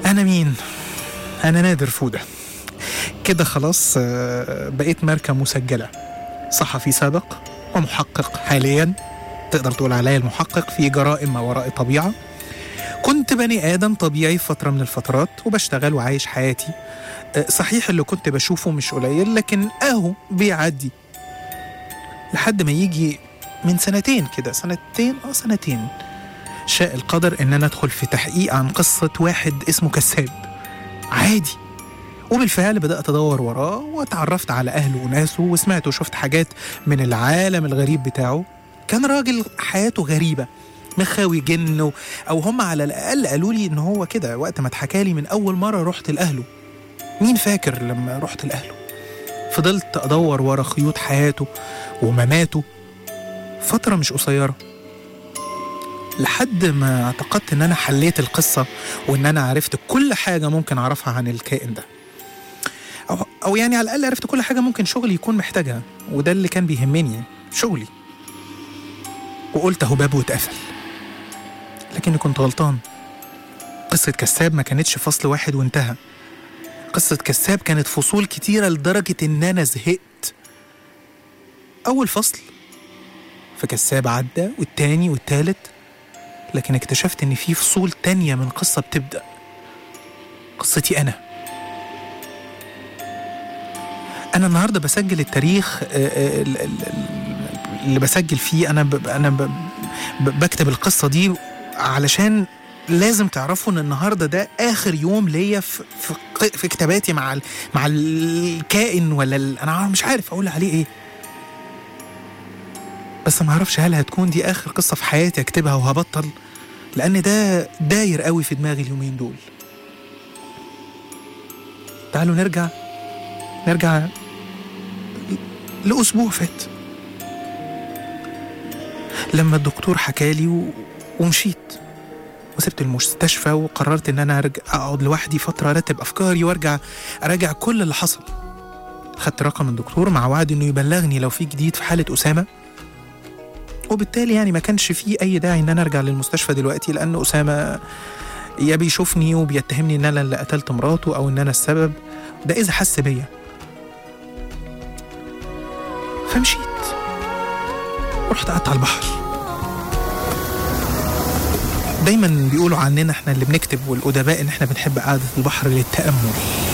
أنا مين؟ أنا نادر فودة كده خلاص آه، بقيت ماركة مسجلة صحفي سابق ومحقق حاليا تقدر تقول عليا المحقق في جرائم ما وراء الطبيعة كنت بني آدم طبيعي في فترة من الفترات وبشتغل وعايش حياتي آه، صحيح اللي كنت بشوفه مش قليل لكن أهو بيعدي لحد ما يجي من سنتين كده سنتين اه سنتين شاء القدر ان انا ادخل في تحقيق عن قصة واحد اسمه كساب عادي وبالفعل بدأت أدور وراه واتعرفت على أهله وناسه وسمعت وشفت حاجات من العالم الغريب بتاعه كان راجل حياته غريبة مخاوي جن و- أو هم على الأقل قالوا لي إن هو كده وقت ما اتحكى لي من أول مرة رحت لأهله مين فاكر لما رحت لأهله فضلت أدور ورا خيوط حياته ومماته فترة مش قصيرة لحد ما اعتقدت ان انا حليت القصة وان انا عرفت كل حاجة ممكن اعرفها عن الكائن ده أو, أو يعني على الأقل عرفت كل حاجة ممكن شغلي يكون محتاجها وده اللي كان بيهمني شغلي وقلت أهو باب واتقفل لكني كنت غلطان قصة كساب ما كانتش فصل واحد وانتهى قصة كساب كانت فصول كتيرة لدرجة إن أنا زهقت أول فصل في كساب عدى والتاني والتالت لكن اكتشفت إن في فصول تانية من قصة بتبدأ قصتي أنا أنا النهاردة بسجل التاريخ آه، آه، ال- ال- ال- اللي بسجل فيه أنا ب... أنا ب... ب- بكتب القصة دي علشان لازم تعرفوا ان النهارده ده اخر يوم ليا في في, ق- في كتاباتي مع ال... مع الكائن ولا ال... انا مش عارف اقول عليه ايه بس ما اعرفش هل هتكون دي اخر قصه في حياتي اكتبها وهبطل لان ده داير قوي في دماغي اليومين دول تعالوا نرجع نرجع لاسبوع فات لما الدكتور حكالي و... ومشيت وسبت المستشفى وقررت ان انا ارجع اقعد لوحدي فتره ارتب افكاري وارجع اراجع كل اللي حصل خدت رقم الدكتور مع وعد انه يبلغني لو في جديد في حاله اسامه وبالتالي يعني ما كانش فيه اي داعي ان انا ارجع للمستشفى دلوقتي لان اسامه يا بيشوفني وبيتهمني ان انا اللي قتلت مراته او ان انا السبب ده اذا حس بيا فمشيت رحت قعدت على البحر دايما بيقولوا عننا احنا اللي بنكتب والادباء ان احنا بنحب قعده البحر للتامل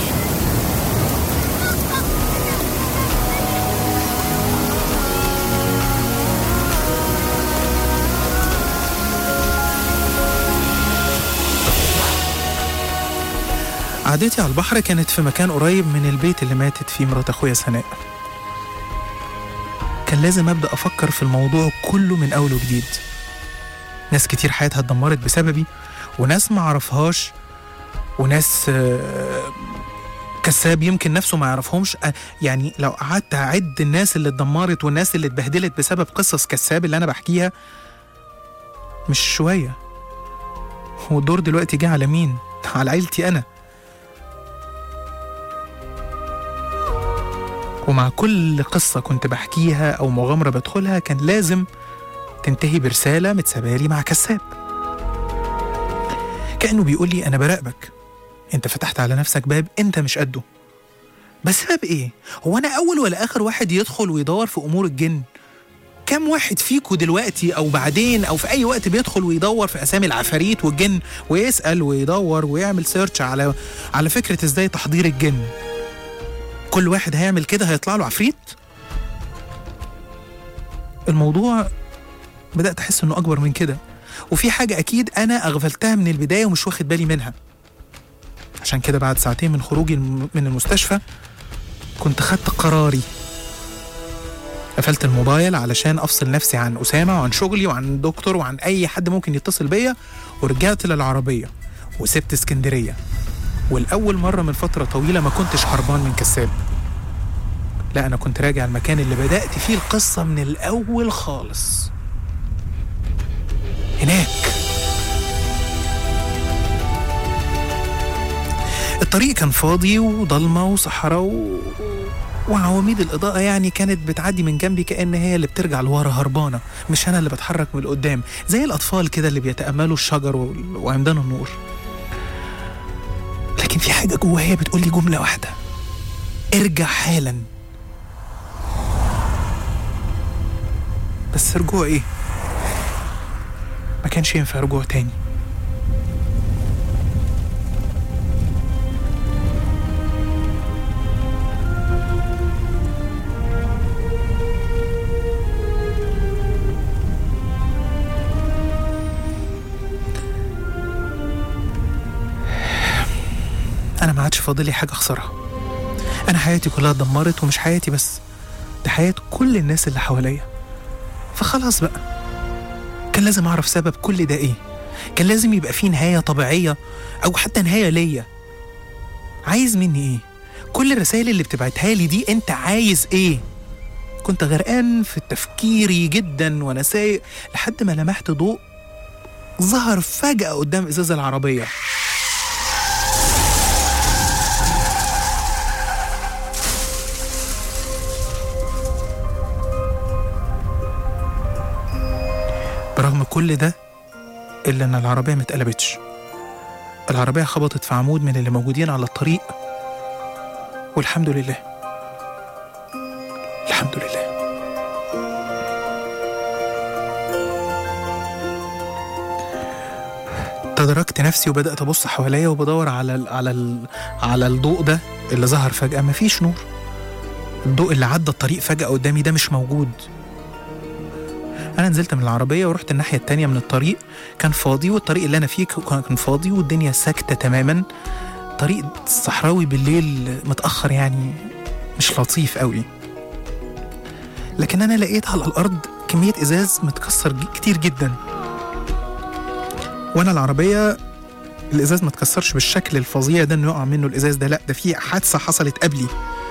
قعدتي على البحر كانت في مكان قريب من البيت اللي ماتت فيه مرات اخويا سناء كان لازم ابدا افكر في الموضوع كله من اول وجديد ناس كتير حياتها اتدمرت بسببي وناس ما اعرفهاش وناس آه، كساب يمكن نفسه ما يعرفهمش آه، يعني لو قعدت اعد الناس اللي اتدمرت والناس اللي اتبهدلت بسبب قصص كساب اللي انا بحكيها مش شويه والدور دلوقتي جه على مين على عيلتي انا ومع كل قصة كنت بحكيها أو مغامرة بدخلها كان لازم تنتهي برسالة متسابالي مع كساب كأنه بيقول لي أنا براقبك أنت فتحت على نفسك باب أنت مش قده بس باب إيه؟ هو أنا أول ولا آخر واحد يدخل ويدور في أمور الجن؟ كم واحد فيكو دلوقتي أو بعدين أو في أي وقت بيدخل ويدور في أسامي العفاريت والجن ويسأل ويدور ويعمل سيرش على على فكرة إزاي تحضير الجن؟ كل واحد هيعمل كده هيطلع له عفريت الموضوع بدأت أحس إنه أكبر من كده وفي حاجة أكيد أنا أغفلتها من البداية ومش واخد بالي منها عشان كده بعد ساعتين من خروجي الم- من المستشفى كنت خدت قراري قفلت الموبايل علشان أفصل نفسي عن أسامة وعن شغلي وعن الدكتور وعن أي حد ممكن يتصل بيا ورجعت للعربية وسبت اسكندرية والأول مرة من فترة طويلة ما كنتش هربان من كساب لا أنا كنت راجع المكان اللي بدأت فيه القصة من الأول خالص هناك الطريق كان فاضي وضلمة وصحراء و... وعواميد الإضاءة يعني كانت بتعدي من جنبي كأن هي اللي بترجع لورا هربانة مش أنا اللي بتحرك من قدام زي الأطفال كده اللي بيتأملوا الشجر و- وعمدان النور لكن في حاجة جوايا بتقول لي جملة واحدة ارجع حالا بس رجوع ايه ما كانش ينفع رجوع تاني انا ما عادش فاضل لي حاجه اخسرها انا حياتي كلها اتدمرت ومش حياتي بس ده حياه كل الناس اللي حواليا فخلاص بقى كان لازم اعرف سبب كل ده ايه كان لازم يبقى فيه نهايه طبيعيه او حتى نهايه ليا عايز مني ايه كل الرسائل اللي بتبعتها لي دي انت عايز ايه كنت غرقان في تفكيري جدا وانا سايق لحد ما لمحت ضوء ظهر فجأة قدام إزاز العربية برغم كل ده إلا إن العربية ما اتقلبتش العربية خبطت في عمود من اللي موجودين على الطريق والحمد لله الحمد لله تدركت نفسي وبدأت أبص حواليا وبدور على ال على ال على الضوء ده اللي ظهر فجأة مفيش نور الضوء اللي عدى الطريق فجأة قدامي ده مش موجود أنا نزلت من العربية ورحت الناحية التانية من الطريق كان فاضي والطريق اللي أنا فيه كان فاضي والدنيا ساكتة تماما طريق صحراوي بالليل متأخر يعني مش لطيف قوي لكن أنا لقيت على الأرض كمية إزاز متكسر ج- كتير جدا وأنا العربية الإزاز ما اتكسرش بالشكل الفظيع ده إنه يقع منه الإزاز ده لأ ده في حادثة حصلت قبلي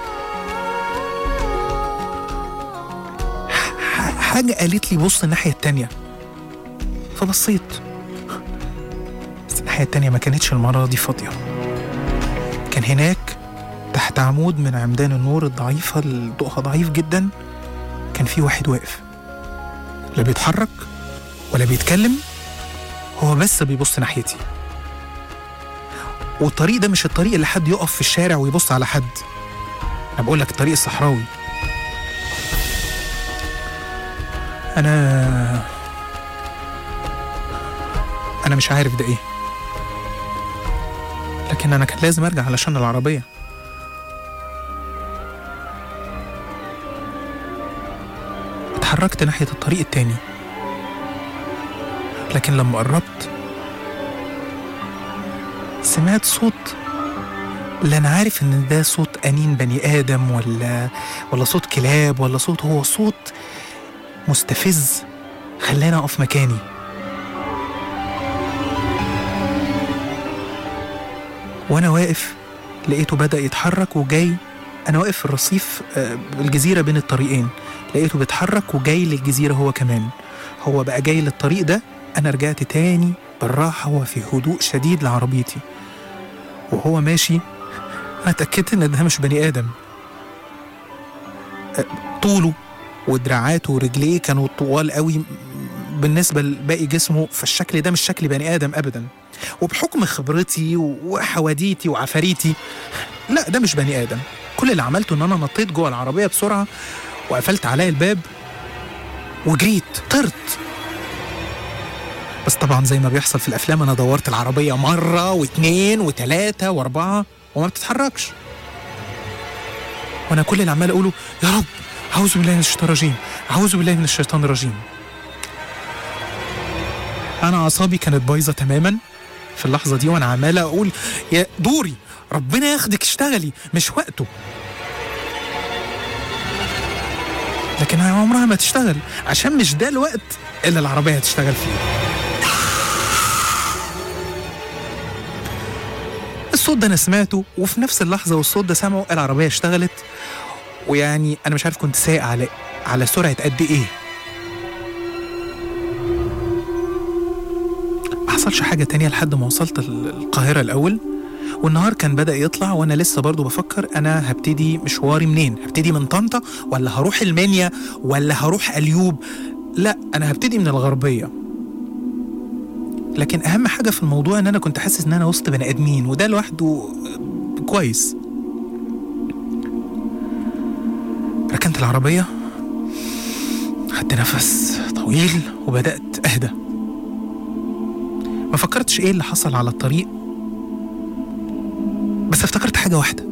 ح- حاجة قالت لي بص الناحية التانية فبصيت بس الناحية التانية ما كانتش المرة دي فاضية كان هناك تحت عمود من عمدان النور الضعيفة اللي ضوءها ضعيف جدا كان في واحد واقف لا بيتحرك ولا بيتكلم هو بس بيبص ناحيتي والطريق ده مش الطريق اللي حد يقف في الشارع ويبص على حد انا بقول لك الطريق الصحراوي انا انا مش عارف ده ايه لكن انا كان لازم ارجع علشان العربيه اتحركت ناحيه الطريق التاني لكن لما قربت سمعت صوت لا انا عارف ان ده صوت انين بني ادم ولا ولا صوت كلاب ولا صوت هو صوت مستفز خلاني اقف مكاني وانا واقف لقيته بدا يتحرك وجاي انا واقف في الرصيف آه، الجزيره بين الطريقين لقيته بيتحرك وجاي للجزيره هو كمان هو بقى جاي للطريق ده انا رجعت تاني بالراحه وفي هدوء شديد لعربيتي وهو ماشي انا اتاكدت ان ده مش بني ادم آه، طوله ودراعاته ورجليه كانوا طوال قوي بالنسبه لباقي جسمه فالشكل ده مش شكل بني ادم ابدا وبحكم خبرتي وحواديتي وعفاريتي لا ده مش بني ادم كل اللي عملته ان انا نطيت جوه العربيه بسرعه وقفلت عليا الباب وجريت طرت بس طبعا زي ما بيحصل في الافلام انا دورت العربيه مره واتنين وتلاته واربعه وما بتتحركش وانا كل اللي عمال اقوله يا رب اعوذ بالله من الشيطان الرجيم اعوذ بالله من الشيطان الرجيم انا اعصابي كانت بايظه تماما في اللحظه دي وانا عمال اقول يا دوري ربنا ياخدك اشتغلي مش وقته لكن هي عمرها ما تشتغل عشان مش ده الوقت اللي العربيه هتشتغل فيه الصوت ده انا سمعته وفي نفس اللحظه والصوت ده سمعه العربيه اشتغلت ويعني انا مش عارف كنت سايق على على سرعه قد ايه ما حصلش حاجه تانية لحد ما وصلت ال- القاهره الاول والنهار كان بدأ يطلع وأنا لسه برضو بفكر أنا هبتدي مشواري منين هبتدي من طنطا ولا هروح المنيا ولا هروح أليوب لا أنا هبتدي من الغربية لكن اهم حاجه في الموضوع ان انا كنت حاسس ان انا وسط بني ادمين وده لوحده كويس ركنت العربيه خدت نفس طويل وبدات اهدى ما فكرتش ايه اللي حصل على الطريق بس افتكرت حاجه واحده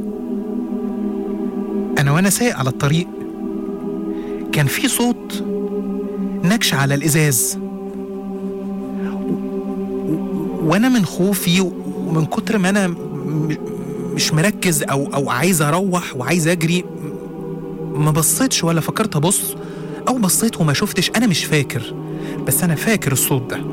انا وانا سايق على الطريق كان في صوت نكش على الازاز وانا من خوفي ومن كتر ما انا م- مش مركز او او عايز اروح وعايز اجري ما بصيتش ولا فكرت ابص او بصيت وما شفتش انا مش فاكر بس انا فاكر الصوت ده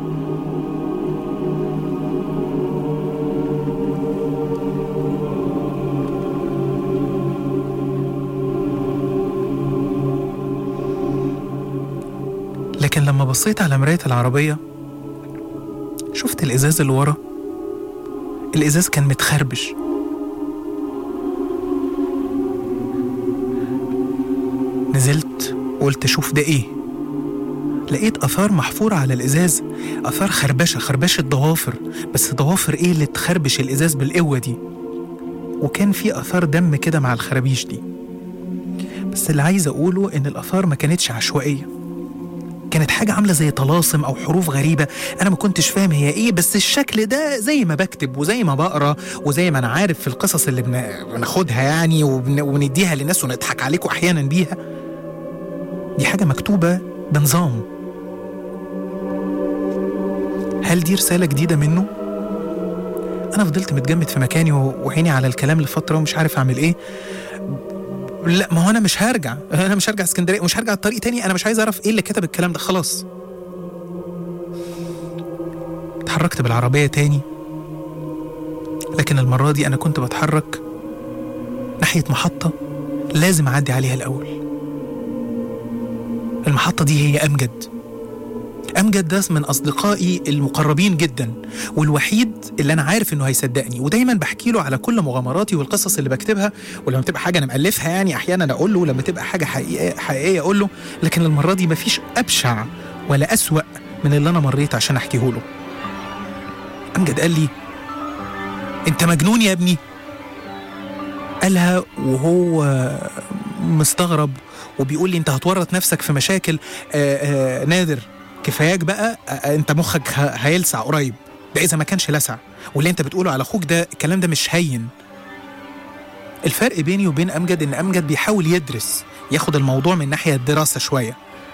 لكن لما بصيت على مراية العربية شفت الإزاز اللي ورا الإزاز كان متخربش نزلت وقلت شوف ده إيه لقيت آثار محفورة على الإزاز آثار خربشة خربشة ضوافر بس ضوافر إيه اللي تخربش الإزاز بالقوة دي وكان في آثار دم كده مع الخرابيش دي بس اللي عايز أقوله إن الآثار ما كانتش عشوائية كانت حاجة عاملة زي طلاسم أو حروف غريبة أنا ما كنتش فاهم هي إيه بس الشكل ده زي ما بكتب وزي ما بقرا وزي ما أنا عارف في القصص اللي بن- بناخدها يعني وبن- وبنديها للناس ونضحك عليكم أحيانا بيها دي حاجة مكتوبة بنظام هل دي رسالة جديدة منه؟ أنا فضلت متجمد في مكاني و- وعيني على الكلام لفترة ومش عارف أعمل إيه لا ما هو انا مش هرجع انا مش هرجع اسكندريه مش هرجع الطريق تاني انا مش عايز اعرف ايه اللي كتب الكلام ده خلاص اتحركت بالعربيه تاني لكن المره دي انا كنت بتحرك ناحيه محطه لازم اعدي عليها الاول المحطه دي هي امجد امجد ده من اصدقائي المقربين جدا والوحيد اللي انا عارف انه هيصدقني ودايما بحكي له على كل مغامراتي والقصص اللي بكتبها ولما تبقى حاجه انا مالفها يعني احيانا اقول له ولما تبقى حاجه حقيقيه حقيقيه اقول له لكن المره دي مفيش ابشع ولا اسوا من اللي انا مريت عشان احكيه له امجد قال لي انت مجنون يا ابني قالها وهو مستغرب وبيقول لي انت هتورط نفسك في مشاكل آآ آآ نادر كفاياك بقى آآ انت مخك ه- هيلسع قريب ده اذا ما كانش لسع واللي انت بتقوله على اخوك ده الكلام ده مش هين الفرق بيني وبين امجد ان امجد بيحاول يدرس ياخد الموضوع من ناحيه الدراسه شويه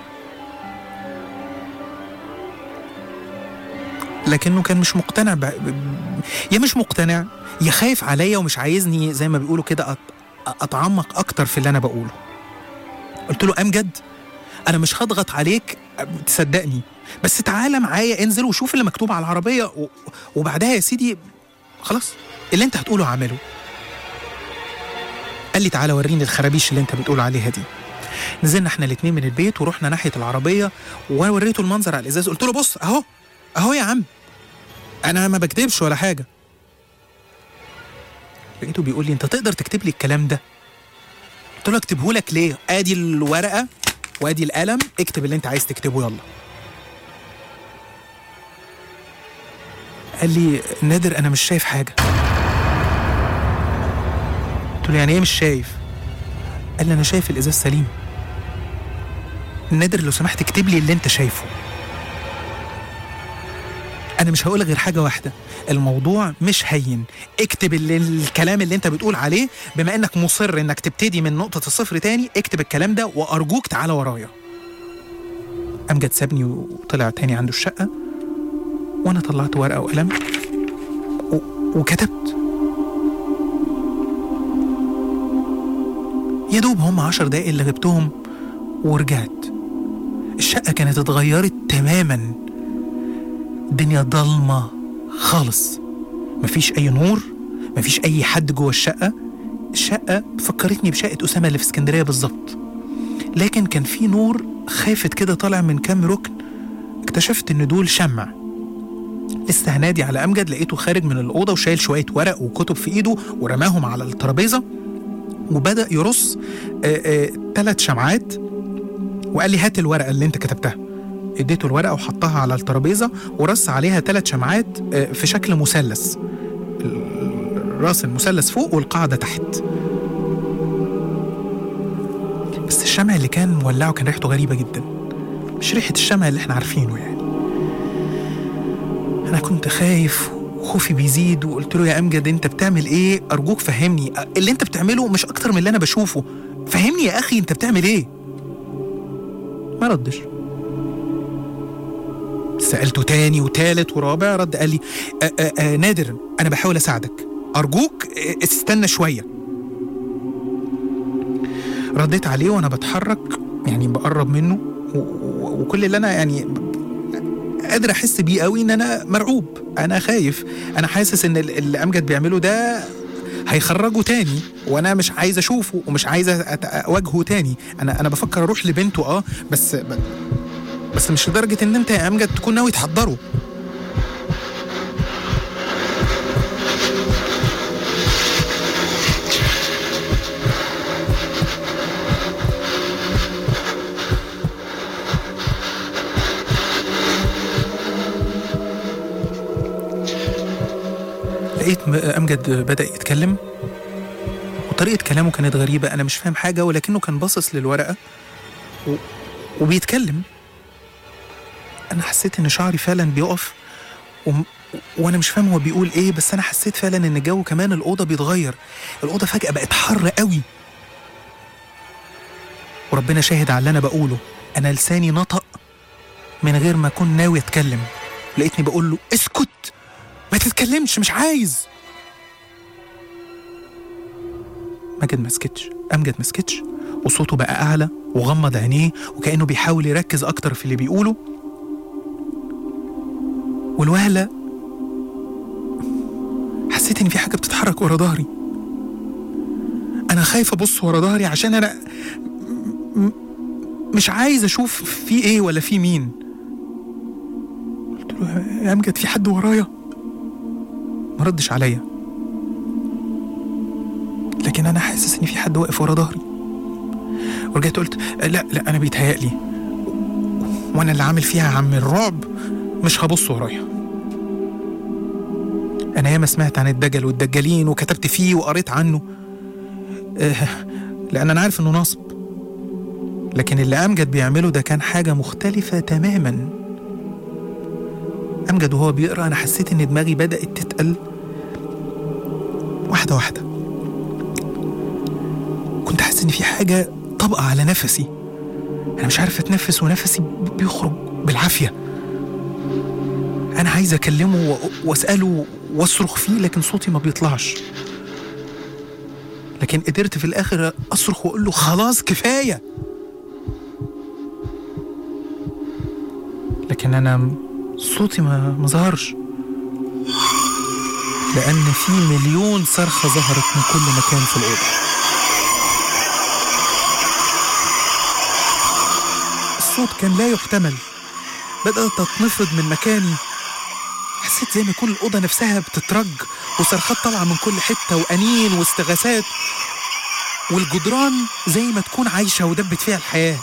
لكنه كان مش مقتنع ب... ب- يا مش مقتنع يا خايف عليا ومش عايزني زي ما بيقولوا كده أت... اتعمق اكتر في اللي انا بقوله قلت له امجد انا مش هضغط عليك تصدقني بس تعالى معايا انزل وشوف اللي مكتوب على العربيه و... وبعدها يا سيدي خلاص اللي انت هتقوله اعمله قال لي تعالى وريني الخرابيش اللي انت بتقول عليها دي نزلنا احنا الاتنين من البيت ورحنا ناحيه العربيه وانا وريته المنظر على الازاز قلت له بص اهو اهو يا عم انا ما بكتبش ولا حاجه لقيته بيقول لي انت تقدر تكتب لي الكلام ده قلت له اكتبه لك ليه ادي الورقه وادي القلم اكتب اللي انت عايز تكتبه يلا قال لي نادر انا مش شايف حاجه قلت له يعني ايه مش شايف قال لي انا شايف الازاز سليم نادر لو سمحت اكتب لي اللي انت شايفه انا مش هقول غير حاجه واحده الموضوع مش هين اكتب اللي الكلام اللي انت بتقول عليه بما انك مصر انك تبتدي من نقطه الصفر تاني اكتب الكلام ده وارجوك تعالى ورايا امجد سابني وطلع تاني عنده الشقه وانا طلعت ورقه وقلم و... وكتبت يا دوب هم عشر دقايق اللي غبتهم ورجعت الشقة كانت اتغيرت تماما الدنيا ضلمة خالص مفيش أي نور مفيش أي حد جوه الشقة الشقة فكرتني بشقة أسامة اللي في اسكندرية بالظبط لكن كان في نور خافت كده طالع من كام ركن اكتشفت إن دول شمع لسه هنادي على أمجد لقيته خارج من الأوضة وشايل شوية ورق وكتب في إيده ورماهم على الترابيزة وبدأ يرص ثلاث شمعات وقال لي هات الورقة اللي أنت كتبتها اديته الورقه وحطها على الترابيزه ورص عليها ثلاث شمعات آه، في شكل مثلث ال- راس المثلث فوق والقاعده تحت بس الشمع اللي كان مولعه كان ريحته غريبه جدا مش ريحه الشمع اللي احنا عارفينه يعني انا كنت خايف وخوفي بيزيد وقلت له يا امجد انت بتعمل ايه ارجوك فهمني اللي انت بتعمله مش اكتر من اللي انا بشوفه فهمني يا اخي انت بتعمل ايه ما ردش سألته تاني وتالت ورابع رد قال لي آآ آآ نادر أنا بحاول أساعدك أرجوك آه، استنى شوية رديت عليه وأنا بتحرك يعني بقرب منه و- و- وكل اللي أنا يعني قادر أحس بيه قوي إن أنا مرعوب أنا خايف أنا حاسس إن ال- اللي أمجد بيعمله ده هيخرجه تاني وانا مش عايز اشوفه ومش عايز أت- اواجهه تاني انا انا بفكر اروح لبنته اه بس ب- بس مش لدرجه ان انت يا امجد تكون ناوي تحضره لقيت م- امجد بدا يتكلم وطريقه كلامه كانت غريبه انا مش فاهم حاجه ولكنه كان باصص للورقه و... وبيتكلم انا حسيت ان شعري فعلا بيقف و... وانا مش فاهم هو بيقول ايه بس انا حسيت فعلا ان الجو كمان الاوضه بيتغير الاوضه فجاه بقت حر قوي وربنا شاهد على اللي انا بقوله انا لساني نطق من غير ما اكون ناوي اتكلم لقيتني بقول له اسكت ما تتكلمش مش عايز ماجد ما سكتش امجد ما سكتش وصوته بقى اعلى وغمض عينيه وكانه بيحاول يركز اكتر في اللي بيقوله والوهله حسيت ان في حاجه بتتحرك ورا ظهري انا خايف ابص ورا ظهري عشان انا م- م- مش عايز اشوف في ايه ولا في مين قلت له يا امجد في حد ورايا ما ردش عليا لكن انا حاسس ان في حد واقف ورا ظهري ورجعت قلت لا لا انا بيتهيألي وانا اللي عامل فيها عم الرعب مش هبص ورايا انا ياما سمعت عن الدجل والدجالين وكتبت فيه وقريت عنه آه، لان انا عارف انه نصب لكن اللي امجد بيعمله ده كان حاجه مختلفه تماما امجد وهو بيقرا انا حسيت ان دماغي بدات تتقل واحده واحده كنت حاسس ان في حاجه طبقه على نفسي انا مش عارف اتنفس ونفسي بيخرج بالعافيه انا عايز اكلمه و- واساله واصرخ فيه لكن صوتي ما بيطلعش لكن قدرت في الاخر اصرخ واقول له خلاص كفايه لكن انا م- صوتي ما ما ظهرش لان في مليون صرخه ظهرت من كل مكان في الاوضه الصوت كان لا يحتمل بدات اتنفض من مكاني حسيت زي ما يكون الاوضه نفسها بتترج وصرخات طالعه من كل حته وانين واستغاثات والجدران زي ما تكون عايشه ودبت فيها الحياه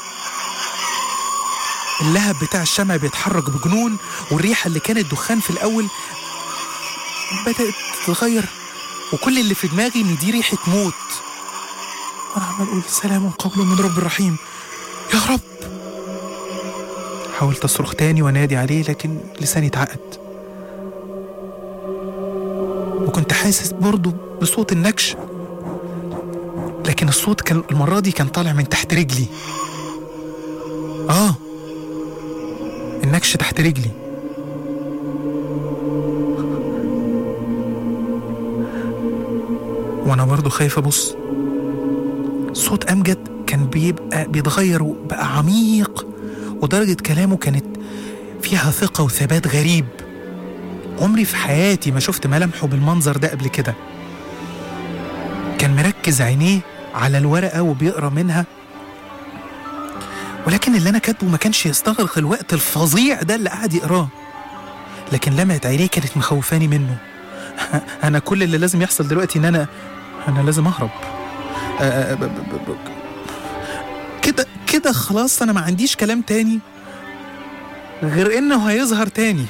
اللهب بتاع الشمع بيتحرك بجنون والريحه اللي كانت دخان في الاول بدات تتغير وكل اللي في دماغي ان دي ريحه موت وانا عمال اقول سلام قول من رب رحيم يا رب حاولت اصرخ تاني وانادي عليه لكن لساني اتعقد وكنت حاسس برضه بصوت النكش لكن الصوت كان المرة دي كان طالع من تحت رجلي اه النكش تحت رجلي وانا برضه خايف ابص صوت امجد كان بيبقى بيتغير وبقى عميق ودرجة كلامه كانت فيها ثقة وثبات غريب عمري في حياتي ما شفت ملامحه بالمنظر ده قبل كده كان مركز عينيه على الورقة وبيقرا منها ولكن اللي أنا كاتبه ما كانش يستغرق الوقت الفظيع ده اللي قاعد يقراه لكن لمعة عينيه كانت مخوفاني منه أنا كل اللي لازم يحصل دلوقتي إن أنا أنا لازم أهرب آه، آه، ب- ب- ب- كده كده خلاص أنا ما عنديش كلام تاني غير انه هيظهر تاني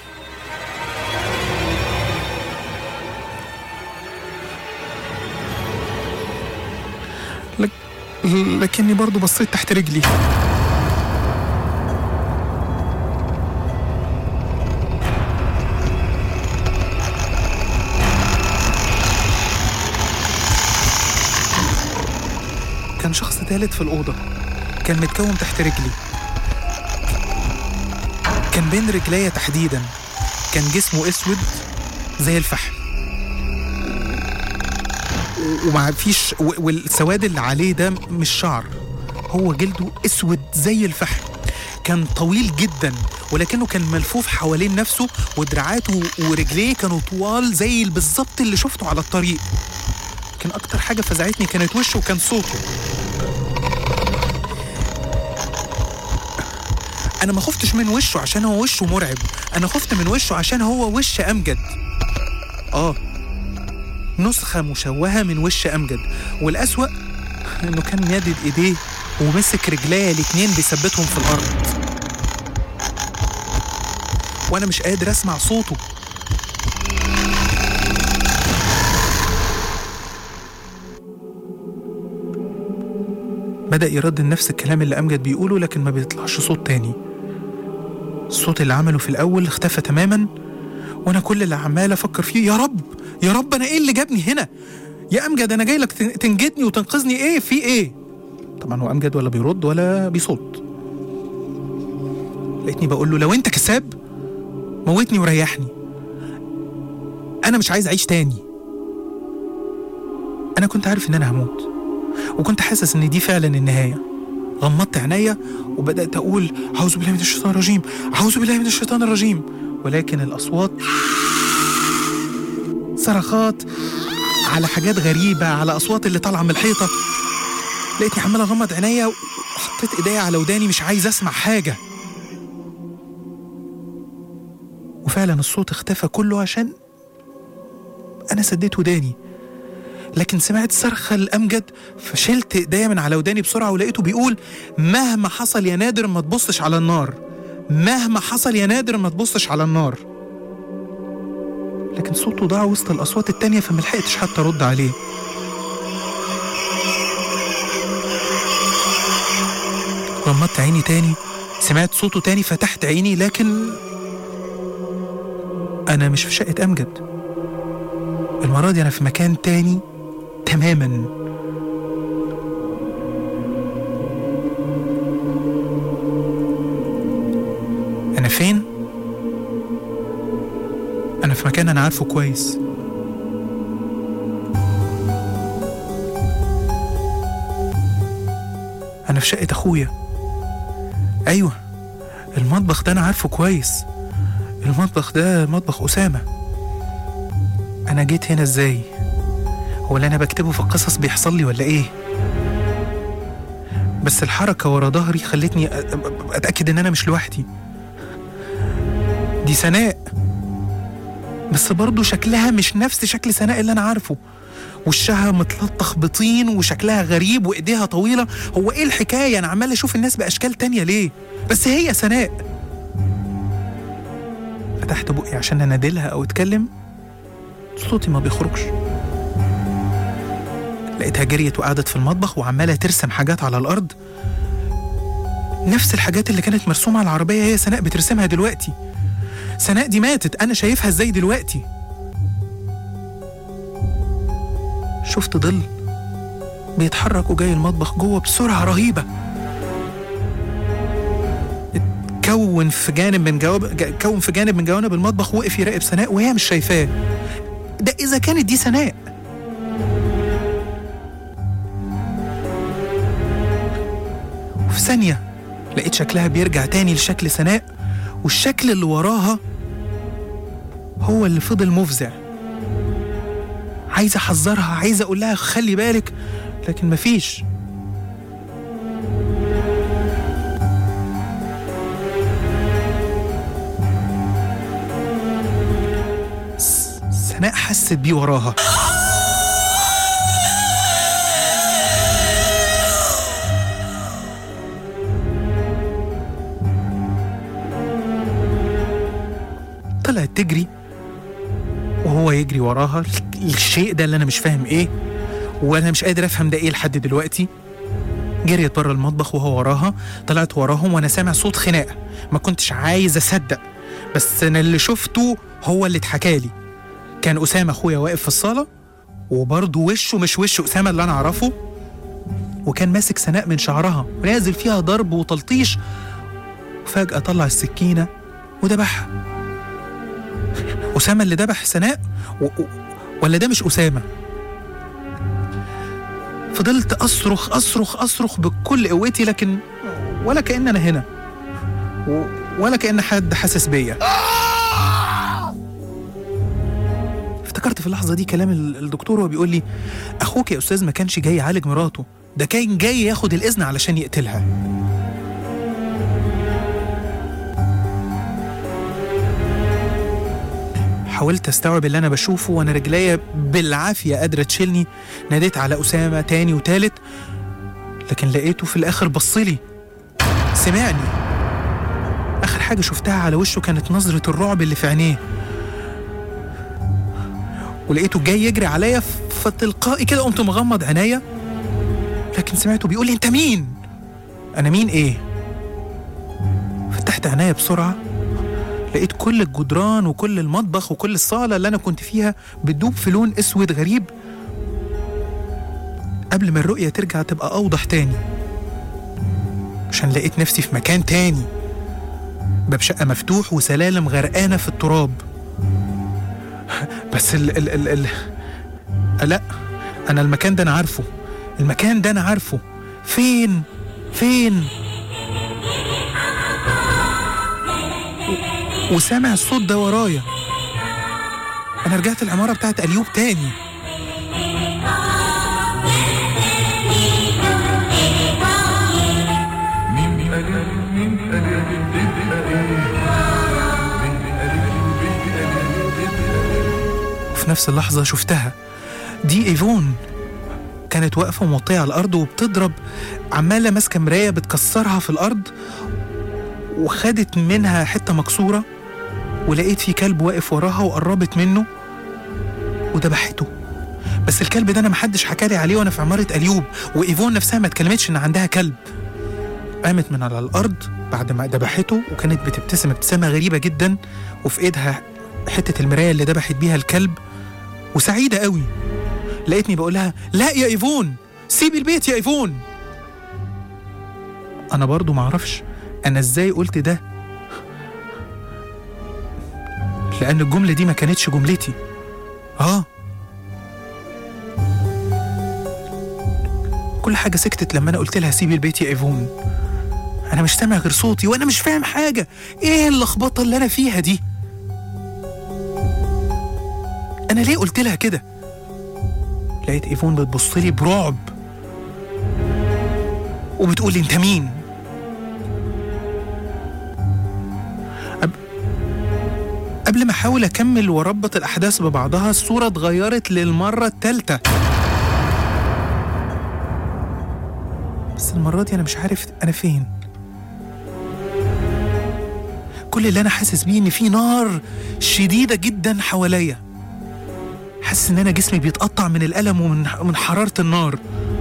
لك... لكني برضو بصيت تحت رجلي كان شخص ثالث في الأوضة كان متكوم تحت رجلي كان بين رجليا تحديدا كان جسمه اسود زي الفحم و- وما فيش و- والسواد اللي عليه ده مش شعر هو جلده اسود زي الفحم كان طويل جدا ولكنه كان ملفوف حوالين نفسه ودراعاته ورجليه كانوا طوال زي بالظبط اللي شفته على الطريق كان اكتر حاجه فزعتني كانت وشه وكان صوته انا ما خفتش من وشه عشان هو وشه مرعب انا خفت من وشه عشان هو وش امجد اه نسخه مشوهه من وش امجد والاسوا انه كان مادد ايديه ومسك رجليا الاتنين بيثبتهم في الارض وانا مش قادر اسمع صوته بدأ يردد نفس الكلام اللي أمجد بيقوله لكن ما بيطلعش صوت تاني الصوت اللي عمله في الأول اختفى تماما وأنا كل اللي عمال أفكر فيه يا رب يا رب أنا إيه اللي جابني هنا يا أمجد أنا جاي لك تن- تنجدني وتنقذني إيه في إيه طبعا هو أمجد ولا بيرد ولا بيصوت لقيتني بقول له لو أنت كساب موتني وريحني أنا مش عايز أعيش تاني أنا كنت عارف إن أنا هموت وكنت حاسس ان دي فعلا النهايه غمضت عينيا وبدات اقول اعوذ بالله من الشيطان الرجيم اعوذ بالله من الشيطان الرجيم ولكن الاصوات صرخات على حاجات غريبه على اصوات اللي طالعه من الحيطه لقيتني عمال اغمض عينيا وحطيت ايديا على وداني مش عايز اسمع حاجه وفعلا الصوت اختفى كله عشان انا سديت وداني لكن سمعت صرخة الأمجد فشلت إيديا من على وداني بسرعة ولقيته بيقول مهما حصل يا نادر ما تبصش على النار مهما حصل يا نادر ما تبصش على النار لكن صوته ضاع وسط الأصوات التانية فملحقتش حتى أرد عليه غمضت عيني تاني سمعت صوته تاني فتحت عيني لكن أنا مش في شقة أمجد المرة دي أنا في مكان تاني تماما أنا فين؟ أنا في مكان أنا عارفه كويس أنا في شقة أخويا أيوة المطبخ ده أنا عارفه كويس المطبخ ده مطبخ أسامة أنا جيت هنا إزاي؟ هو اللي أنا بكتبه في القصص بيحصل لي ولا إيه؟ بس الحركة ورا ظهري خلتني أ- أ- أتأكد إن أنا مش لوحدي دي سناء بس برضه شكلها مش نفس شكل سناء اللي أنا عارفه وشها متلطخ بطين وشكلها غريب وإيديها طويلة هو إيه الحكاية أنا عمال أشوف الناس بأشكال تانية ليه بس هي سناء فتحت بقي عشان أنادلها أو أتكلم صوتي ما بيخرجش لقيتها جريت وقعدت في المطبخ وعمالة ترسم حاجات على الأرض نفس الحاجات اللي كانت مرسومة على العربية هي سناء بترسمها دلوقتي سناء دي ماتت أنا شايفها إزاي دلوقتي شفت ظل بيتحرك وجاي المطبخ جوه بسرعة رهيبة اتكون في جانب من جواب جا- كون في جانب من جوانب المطبخ وقف يراقب سناء وهي مش شايفاه ده إذا كانت دي سناء وفي ثانية لقيت شكلها بيرجع تاني لشكل سناء والشكل اللي وراها هو اللي فضل مفزع عايز احذرها عايز اقول لها خلي بالك لكن مفيش س- سناء حست بيه وراها طلعت تجري وهو يجري وراها الشيء ده اللي انا مش فاهم ايه وانا مش قادر افهم ده ايه لحد دلوقتي جريت بره المطبخ وهو وراها طلعت وراهم وانا سامع صوت خناقه ما كنتش عايز اصدق بس انا اللي شفته هو اللي اتحكالي كان اسامه اخويا واقف في الصاله وبرضه وشه مش وش اسامه اللي انا اعرفه وكان ماسك سناء من شعرها ونازل فيها ضرب وتلطيش وفجأة طلع السكينة وذبحها أسامة اللي ذبح سناء و... و... ولا ده مش أسامة فضلت أصرخ أصرخ أصرخ بكل قوتي لكن ولا كأن أنا هنا و... ولا كأن حد حاسس بيا افتكرت في اللحظة دي كلام ال- الدكتور وهو بيقول لي أخوك يا أستاذ ما كانش جاي يعالج مراته ده كان جاي ياخد الإذن علشان يقتلها حاولت استوعب اللي انا بشوفه وانا رجليا بالعافيه قادره تشيلني ناديت على اسامه تاني وتالت لكن لقيته في الاخر بصلي سمعني اخر حاجه شفتها على وشه كانت نظره الرعب اللي في عينيه ولقيته جاي يجري عليا فتلقائي كده قمت مغمض عينيا لكن سمعته بيقول لي انت مين انا مين ايه فتحت عينيا بسرعه لقيت كل الجدران وكل المطبخ وكل الصالة اللي أنا كنت فيها بتدوب في لون أسود غريب قبل ما الرؤية ترجع تبقى أوضح تاني عشان لقيت نفسي في مكان تاني باب شقة مفتوح وسلالم غرقانة في التراب بس ال ال ال ال لا أنا المكان ده أنا عارفه المكان ده أنا عارفه فين فين وسامع الصوت ده ورايا انا رجعت العماره بتاعت اليوب تاني وفي نفس اللحظه شفتها دي ايفون كانت واقفه موطيه على الارض وبتضرب عماله ماسكه مرايه بتكسرها في الارض وخدت منها حته مكسوره ولقيت في كلب واقف وراها وقربت منه وذبحته بس الكلب ده انا محدش حكالي عليه وانا في عماره اليوب وايفون نفسها ما اتكلمتش ان عندها كلب قامت من على الارض بعد ما ذبحته وكانت بتبتسم ابتسامه غريبه جدا وفي ايدها حته المرايه اللي ذبحت بيها الكلب وسعيده قوي لقيتني بقول لها لا يا ايفون سيبي البيت يا ايفون انا برضو معرفش انا ازاي قلت ده لأن الجملة دي ما كانتش جملتي آه كل حاجة سكتت لما أنا قلت لها سيبي البيت يا إيفون أنا مش سامع غير صوتي وأنا مش فاهم حاجة إيه اللخبطة اللي أنا فيها دي أنا ليه قلت لها كده لقيت إيفون بتبص لي برعب وبتقول لي أنت مين قبل ما احاول اكمل واربط الاحداث ببعضها الصوره اتغيرت للمره الثالثه بس المره دي انا مش عارف انا فين كل اللي انا حاسس بيه ان في نار شديده جدا حواليا حاسس ان انا جسمي بيتقطع من الالم ومن من حراره النار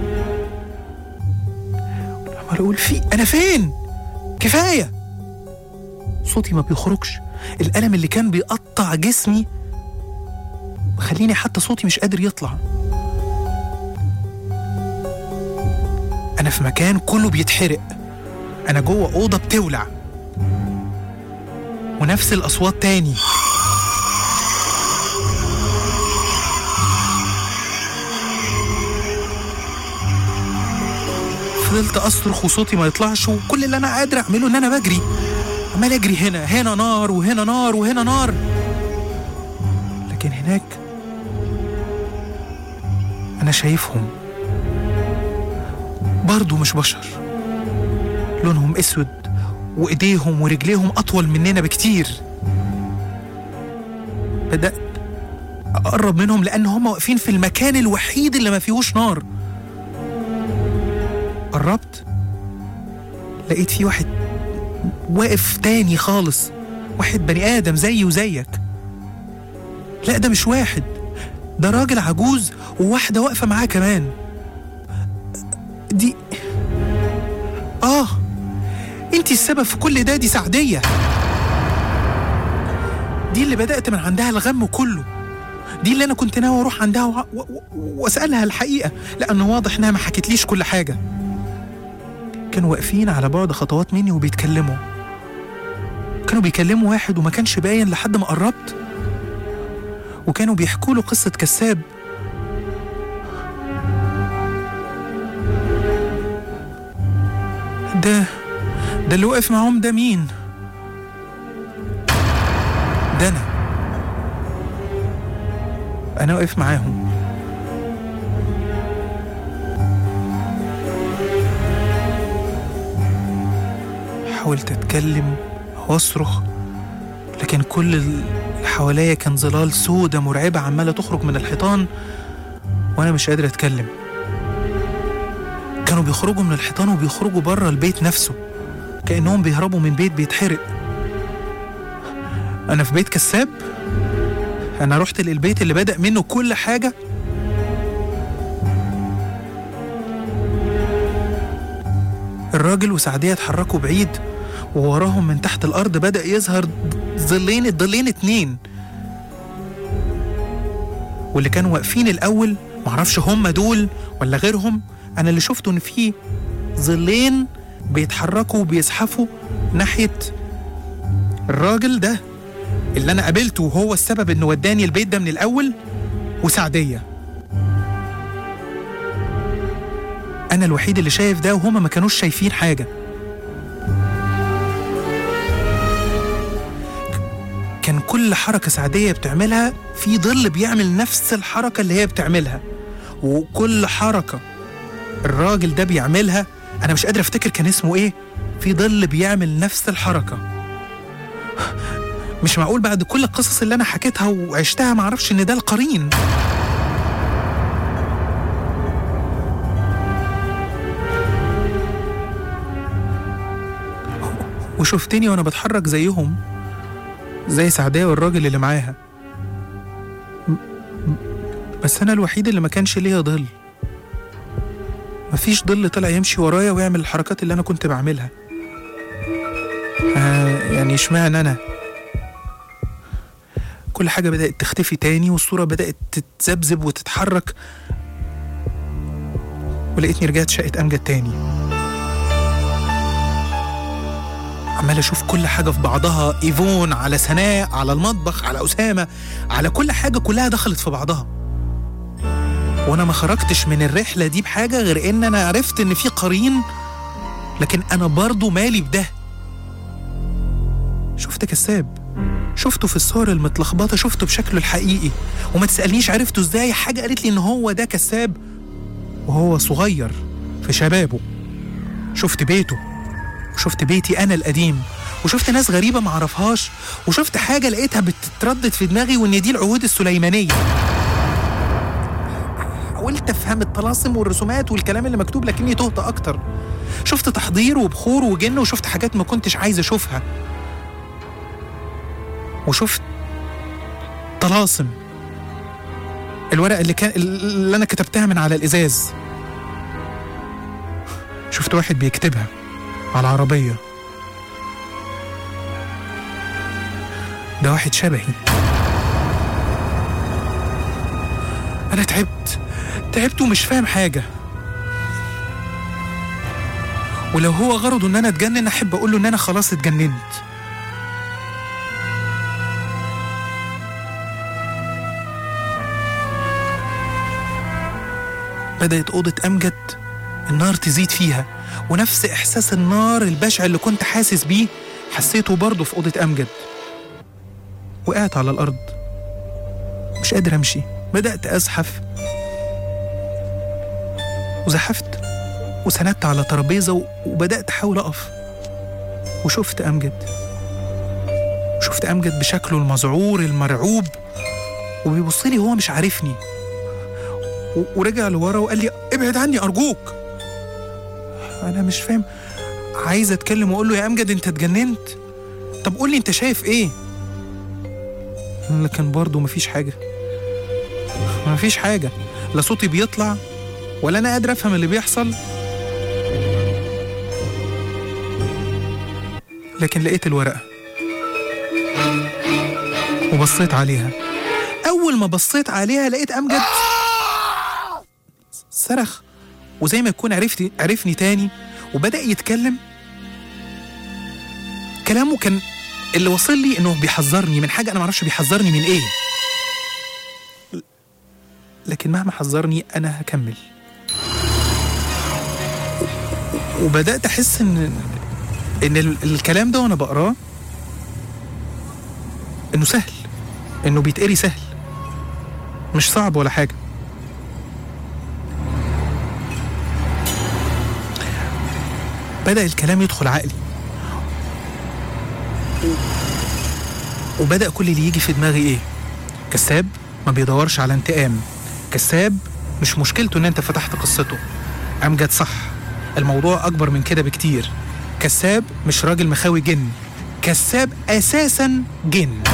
عمال اقول في انا فين كفايه صوتي ما بيخرجش الألم اللي كان بيقطع جسمي مخليني حتى صوتي مش قادر يطلع أنا في مكان كله بيتحرق أنا جوه أوضة بتولع ونفس الأصوات تاني فضلت أصرخ وصوتي ما يطلعش وكل اللي أنا قادر أعمله إن أنا بجري عمال اجري هنا هنا نار وهنا نار وهنا نار لكن هناك انا شايفهم برضو مش بشر لونهم اسود وايديهم ورجليهم اطول مننا بكتير بدات اقرب منهم لان هم واقفين في المكان الوحيد اللي ما فيهوش نار قربت لقيت في واحد واقف تاني خالص واحد بني آدم زيي وزيك لا ده مش واحد ده راجل عجوز وواحدة واقفة معاه كمان دي آه انتي السبب في كل ده دي سعدية دي اللي بدأت من عندها الغم كله دي اللي انا كنت ناوي اروح عندها وع- و- و- واسالها الحقيقه لانه واضح انها ما حكتليش كل حاجه كانوا واقفين على بعد خطوات مني وبيتكلموا كانوا بيكلموا واحد وما كانش باين لحد ما قربت وكانوا بيحكوا له قصه كساب ده ده اللي واقف معاهم ده مين ده انا انا واقف معاهم حاولت اتكلم واصرخ لكن كل اللي حواليا كان ظلال سودة مرعبة عمالة تخرج من الحيطان وانا مش قادر اتكلم كانوا بيخرجوا من الحيطان وبيخرجوا بره البيت نفسه كأنهم بيهربوا من بيت بيتحرق أنا في بيت كساب أنا رحت للبيت اللي بدأ منه كل حاجة الراجل وسعدية اتحركوا بعيد ووراهم من تحت الأرض بدأ يظهر ظلين الظلين اتنين واللي كانوا واقفين الأول معرفش هم دول ولا غيرهم أنا اللي شفته إن في ظلين بيتحركوا وبيزحفوا ناحية الراجل ده اللي أنا قابلته وهو السبب إنه وداني البيت ده من الأول وسعدية أنا الوحيد اللي شايف ده وهما ما كانوش شايفين حاجة كان كل حركة سعدية بتعملها في ظل بيعمل نفس الحركة اللي هي بتعملها وكل حركة الراجل ده بيعملها أنا مش قادر أفتكر كان اسمه إيه في ظل بيعمل نفس الحركة مش معقول بعد كل القصص اللي أنا حكيتها وعشتها معرفش إن ده القرين وشفتني وانا بتحرك زيهم زي سعدية والراجل اللي معاها م- م- بس انا الوحيد اللي ما كانش ليا ظل مفيش ظل طلع يمشي ورايا ويعمل الحركات اللي انا كنت بعملها آه يعني اشمعنى انا كل حاجة بدأت تختفي تاني والصورة بدأت تتذبذب وتتحرك ولقيتني رجعت شقة أمجد تاني عمال اشوف كل حاجه في بعضها ايفون على سناء على المطبخ على اسامه على كل حاجه كلها دخلت في بعضها وانا ما خرجتش من الرحله دي بحاجه غير ان انا عرفت ان في قرين لكن انا برضو مالي بده شفت كساب شفته في الصور المتلخبطه شفته بشكله الحقيقي وما تسالنيش عرفته ازاي حاجه قالت لي ان هو ده كساب وهو صغير في شبابه شفت بيته وشفت بيتي انا القديم وشفت ناس غريبه ما اعرفهاش وشفت حاجه لقيتها بتتردد في دماغي وان دي العهود السليمانيه حاولت افهم الطلاسم والرسومات والكلام اللي مكتوب لكني تهت اكتر شفت تحضير وبخور وجن وشفت حاجات ما كنتش عايز اشوفها وشفت طلاسم الورقه اللي كان اللي انا كتبتها من على الازاز شفت واحد بيكتبها على عربية ده واحد شبهي أنا تعبت تعبت ومش فاهم حاجة ولو هو غرضه إن أنا أتجنن أحب أقول له إن أنا خلاص اتجننت بدأت أوضة أمجد النار تزيد فيها ونفس إحساس النار البشع اللي كنت حاسس بيه حسيته برضه في أوضة أمجد وقعت على الأرض مش قادر أمشي بدأت أزحف وزحفت وسندت على ترابيزة و- وبدأت أحاول أقف وشفت أمجد شفت أمجد بشكله المذعور المرعوب وبيبص لي وهو مش عارفني و- ورجع لورا وقال لي ابعد عني أرجوك انا مش فاهم عايز اتكلم واقول له يا امجد انت اتجننت طب قول لي انت شايف ايه لكن برضه مفيش حاجة مفيش حاجة لا صوتي بيطلع ولا أنا قادر أفهم اللي بيحصل لكن لقيت الورقة وبصيت عليها أول ما بصيت عليها لقيت أمجد صرخ وزي ما يكون عرفتي عرفني تاني وبدأ يتكلم كلامه كان اللي وصل لي انه بيحذرني من حاجه انا ما اعرفش بيحذرني من ايه لكن مهما حذرني انا هكمل وبدات احس ان ان ال- الكلام ده وانا بقراه انه سهل انه بيتقري سهل مش صعب ولا حاجه بدأ الكلام يدخل عقلي وبدأ كل اللي يجي في دماغي ايه كساب ما بيدورش على انتقام كساب مش مشكلته ان انت فتحت قصته امجد صح الموضوع اكبر من كده بكتير كساب مش راجل مخاوي جن كساب اساسا جن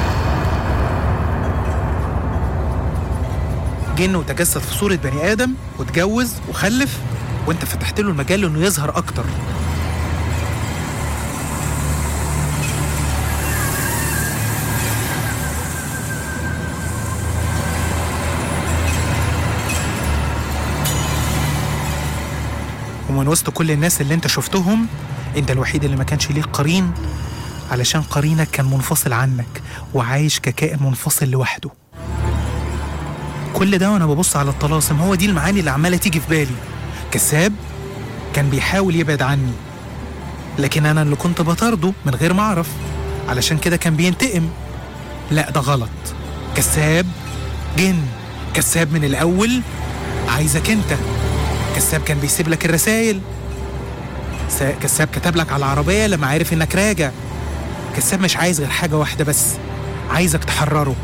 جن وتجسد في صورة بني آدم واتجوز وخلف وانت فتحت له المجال انه يظهر اكتر ومن وسط كل الناس اللي انت شفتهم انت الوحيد اللي ما كانش ليك قرين علشان قرينك كان منفصل عنك وعايش ككائن منفصل لوحده كل ده وانا ببص على الطلاسم هو دي المعاني اللي عماله تيجي في بالي كساب كان بيحاول يبعد عني لكن انا اللي كنت بطارده من غير ما اعرف علشان كده كان بينتقم لا ده غلط كساب جن كساب من الاول عايزك انت كساب كان بيسيب لك الرسايل س- كساب كتب لك على العربية لما عرف انك راجع كساب مش عايز غير حاجة واحدة بس عايزك تحرره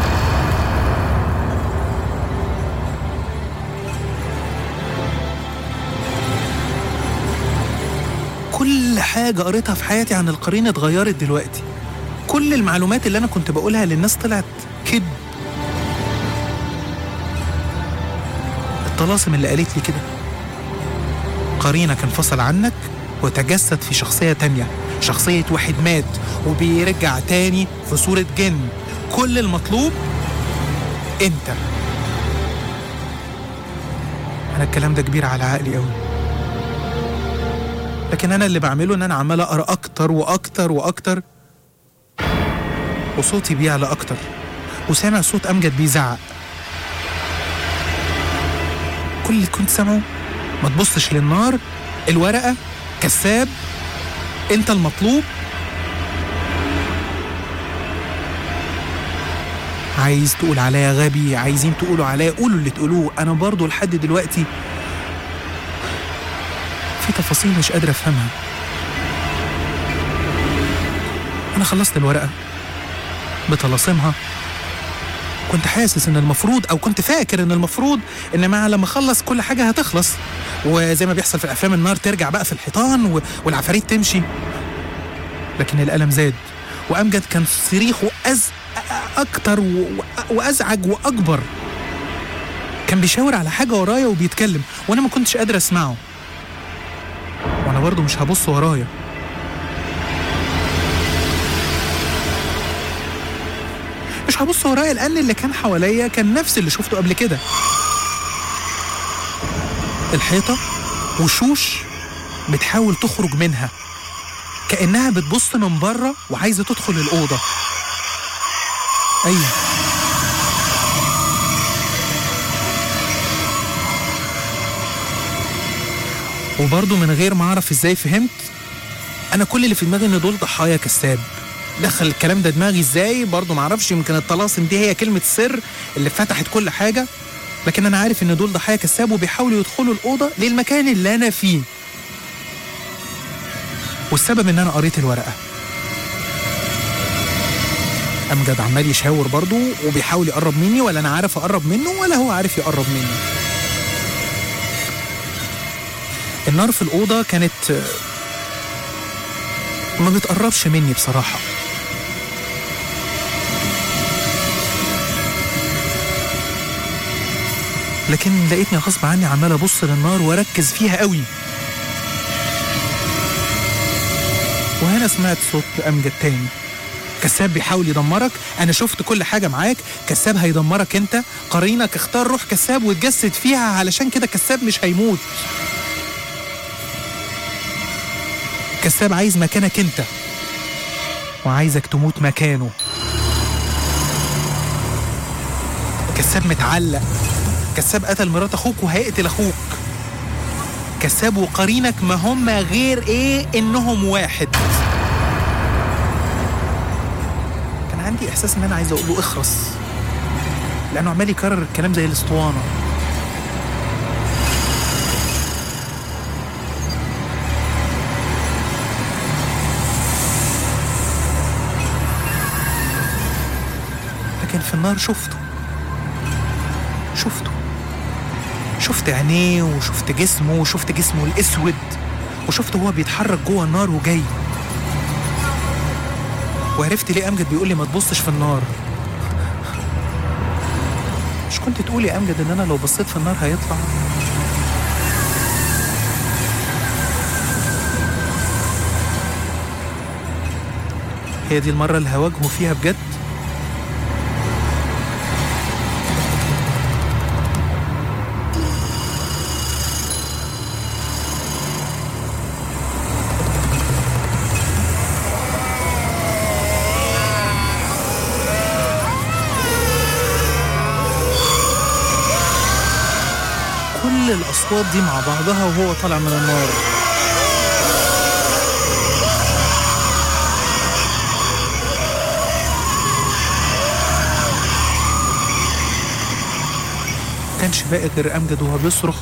كل حاجة قريتها في حياتي عن القرين اتغيرت دلوقتي كل المعلومات اللي أنا كنت بقولها للناس طلعت كذب الطلاسم اللي قالت لي كده قرينك انفصل عنك وتجسد في شخصية تانية شخصية واحد مات وبيرجع تاني في صورة جن كل المطلوب انت انا الكلام ده كبير على عقلي قوي لكن انا اللي بعمله ان انا عمال اقرا اكتر واكتر واكتر وصوتي بيعلى اكتر وسامع صوت امجد بيزعق كل اللي كنت سامعه ما تبصش للنار الورقه كساب انت المطلوب عايز تقول عليا غبي عايزين تقولوا عليا قولوا اللي تقولوه انا برضو لحد دلوقتي في تفاصيل مش قادر افهمها انا خلصت الورقه بطلاسمها كنت حاسس ان المفروض او كنت فاكر ان المفروض ان مع لما اخلص كل حاجه هتخلص وزي ما بيحصل في الافلام النار ترجع بقى في الحيطان و- والعفاريت تمشي لكن الالم زاد وامجد كان صريخه أز اكتر و- و- وازعج واكبر كان بيشاور على حاجه ورايا وبيتكلم وانا ما كنتش قادر اسمعه وانا برضو مش هبص ورايا مش هبص ورايا لان اللي كان حواليا كان نفس اللي شفته قبل كده الحيطه وشوش بتحاول تخرج منها كانها بتبص من بره وعايزه تدخل الاوضه ايوه وبرضه من غير ما اعرف ازاي فهمت انا كل اللي في دماغي ان دول ضحايا كساب دخل الكلام ده دماغي ازاي برضه ما اعرفش يمكن الطلاسم دي هي كلمه السر اللي فتحت كل حاجه لكن انا عارف ان دول ضحايا كساب وبيحاولوا يدخلوا الاوضه للمكان اللي انا فيه والسبب ان انا قريت الورقه امجد عمال يشاور برضه وبيحاول يقرب مني ولا انا عارف اقرب منه ولا هو عارف يقرب مني النار في الأوضة كانت آه، ما بتقربش مني بصراحة لكن لقيتني غصب عني عمال ابص للنار واركز فيها قوي وهنا سمعت صوت امجد تاني كساب بيحاول يدمرك انا شفت كل حاجه معاك كساب هيدمرك انت قرينك اختار روح كساب واتجسد فيها علشان كده كساب مش هيموت كساب عايز مكانك انت وعايزك تموت مكانه كساب متعلق كساب قتل مرات اخوك وهيقتل اخوك كساب وقرينك ما هم غير ايه انهم واحد كان عندي احساس ان انا عايز اقول له اخرس لانه عمال يكرر الكلام زي الاسطوانه لكن في النار شفته شفته شفت عينيه وشفت جسمه وشفت جسمه الاسود وشفته هو بيتحرك جوه النار وجاي وعرفت ليه امجد بيقول لي ما تبصش في النار مش كنت تقول يا امجد ان انا لو بصيت في النار هيطلع هي دي المره اللي هواجهه فيها بجد كل الأصوات دي مع بعضها وهو طالع من النار كانش باقي غير أمجد وهو بيصرخ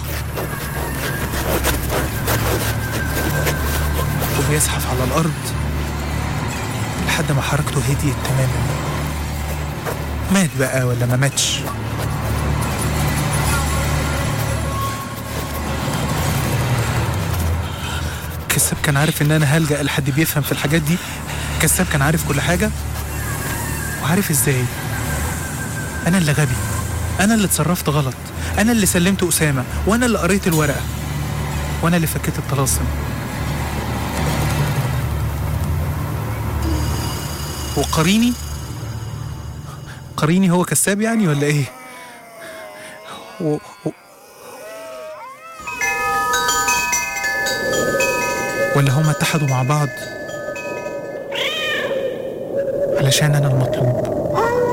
وبيزحف على الأرض لحد ما حركته هديت تماما مات بقى ولا ما ماتش كساب كان عارف ان انا هلجأ لحد بيفهم في الحاجات دي كساب كان عارف كل حاجة وعارف ازاي انا اللي غبي انا اللي اتصرفت غلط انا اللي سلمت اسامة وانا اللي قريت الورقة وانا اللي فكيت الطلاسم وقريني قريني هو كساب يعني ولا ايه و... و... ولا هما اتحدوا مع بعض علشان انا المطلوب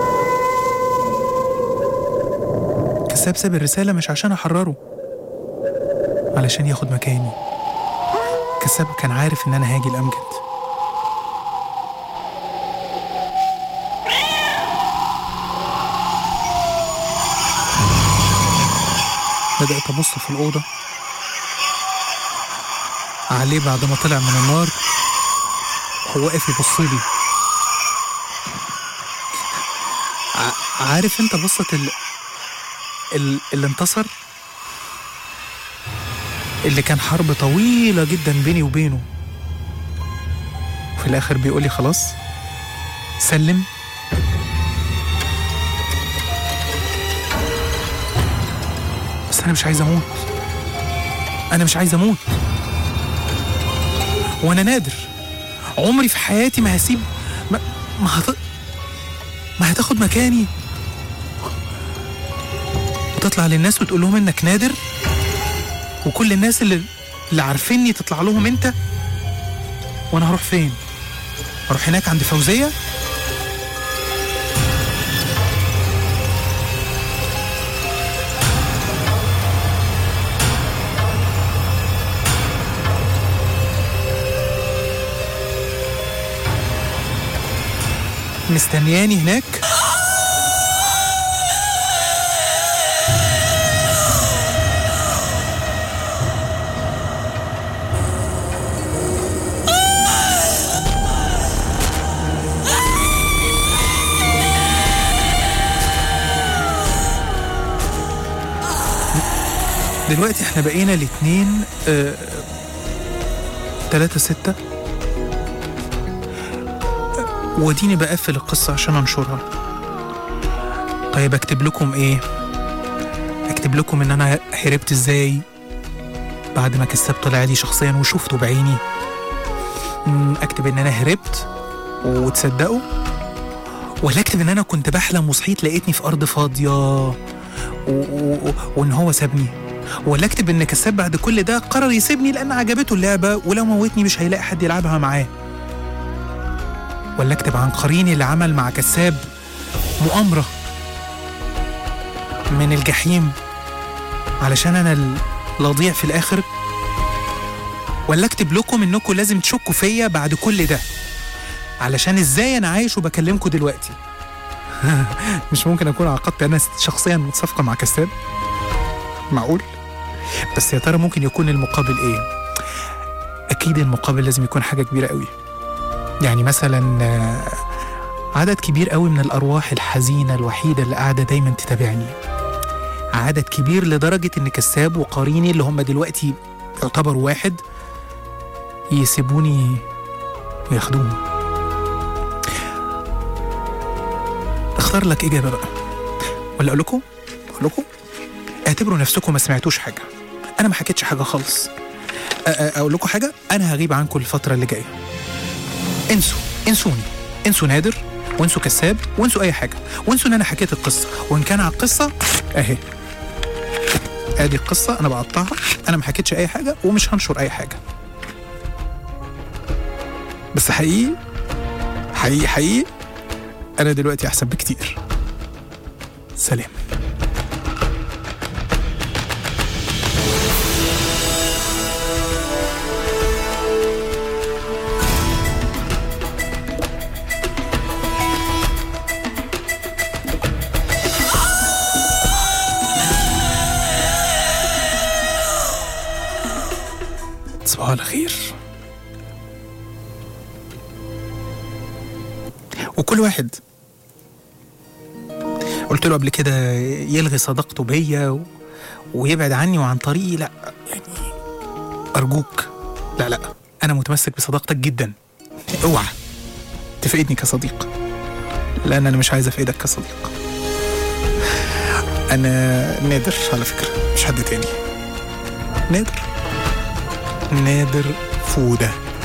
كساب ساب الرسالة مش عشان احرره علشان ياخد مكاني كساب كان عارف ان انا هاجي الامجد بدأت أبص في الأوضة عليه بعد ما طلع من النار هو واقف يبص لي ع- عارف انت بصة ال... ال... اللي انتصر اللي كان حرب طويلة جدا بيني وبينه وفي الآخر بيقول لي خلاص سلم بس أنا مش عايز أموت أنا مش عايز أموت وانا نادر عمري في حياتي ما هسيب ما, ما, هت... ما هتاخد مكاني وتطلع للناس وتقول لهم انك نادر وكل الناس اللي اللي عارفيني تطلع لهم انت وانا هروح فين اروح هناك عند فوزيه مستنياني هناك دلوقتي احنا بقينا الاتنين اه تلاتة ستة واديني بقفل القصة عشان انشرها طيب اكتب لكم ايه اكتب لكم ان انا هربت ازاي بعد ما كساب طلع لي شخصيا وشفته بعيني مم، اكتب ان انا هربت وتصدقوا ولا اكتب ان انا كنت بحلم وصحيت لقيتني في ارض فاضيه و... و... وان هو سابني ولا اكتب ان كساب بعد كل ده قرر يسيبني لان عجبته اللعبه ولو موتني مش هيلاقي حد يلعبها معاه ولا اكتب عن قريني اللي عمل مع كساب مؤامره من الجحيم علشان انا ال- اللي اضيع في الاخر ولا اكتب لكم انكم لازم تشكوا فيا بعد كل ده علشان ازاي انا عايش وبكلمكم دلوقتي مش ممكن اكون عقدت انا شخصيا متصافقه مع كساب معقول بس يا ترى ممكن يكون المقابل ايه اكيد المقابل لازم يكون حاجه كبيره قوي يعني مثلا آه، عدد كبير قوي من الارواح الحزينه الوحيده اللي قاعده دايما تتابعني عدد كبير لدرجه ان كساب وقريني اللي هم دلوقتي يعتبروا واحد يسيبوني وياخدوني اختار لك اجابه بقى ولا اقول لكم اقول لكم اعتبروا نفسكم ما سمعتوش حاجه انا ما حكيتش حاجه خالص أ- أ- اقول لكم حاجه انا هغيب عنكم الفتره اللي جايه انسوا انسوني انسوا نادر وانسوا كساب وانسوا اي حاجه وانسوا ان انا حكيت القصه وان كان على القصه اهي ادي القصه انا بقطعها انا ما حكيتش اي حاجه ومش هنشر اي حاجه بس حقيقي حقيقي حقيقي انا دلوقتي احسن بكتير سلام صباح الخير وكل واحد قلت له قبل كده يلغي صداقته بيا و... ويبعد عني وعن طريقي لا يعني أرجوك لا لا أنا متمسك بصداقتك جدا اوعى تفقدني كصديق لأن أنا مش عايز أفقدك كصديق أنا نادر على فكرة مش حد تاني نادر نادر فودة